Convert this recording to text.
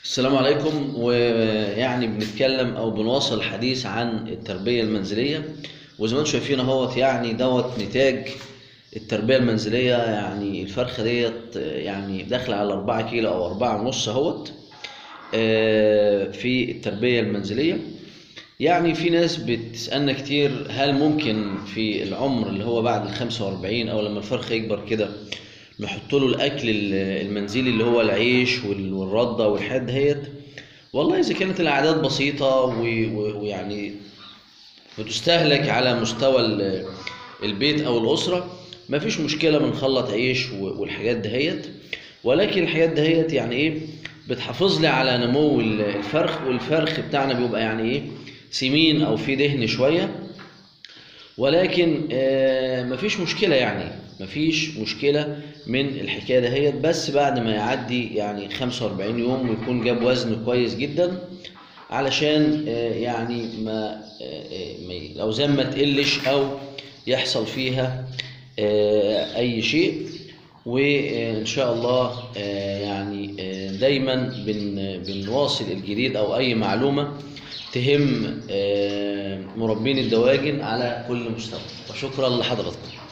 السلام عليكم ويعني بنتكلم او بنواصل الحديث عن التربيه المنزليه وزي ما انتم شايفين اهوت يعني دوت نتاج التربيه المنزليه يعني الفرخه ديت يعني داخله على 4 كيلو او 4 ونص اهوت آه، في التربيه المنزليه يعني في ناس بتسالنا كتير هل ممكن في العمر اللي هو بعد ال 45 او لما الفرخ يكبر كده نحط له الاكل المنزلي اللي هو العيش وال- والرده والحاجات دهيت والله اذا كانت الاعداد بسيطه و- و- ويعني بتستهلك على مستوى ال- البيت او الاسره ما فيش مشكله بنخلط عيش و- والحاجات دهيت ولكن الحاجات دهيت يعني ايه بتحافظ لي على نمو ال- الفرخ والفرخ بتاعنا بيبقى يعني ايه سمين او فيه دهن شويه ولكن آه، مفيش مشكلة يعني مفيش مشكلة من الحكاية دهيت بس بعد ما يعدي يعني 45 يوم ويكون جاب وزن كويس جدا علشان آه، يعني ما آه، آه، ما ي- الأوزان ما تقلش أو يحصل فيها آه، أي شيء وإن شاء الله آه، يعني آه، دايما بن بنواصل الجديد أو أي معلومة تهم آه، مربين الدواجن على كل مستوى وشكرا لحضراتكم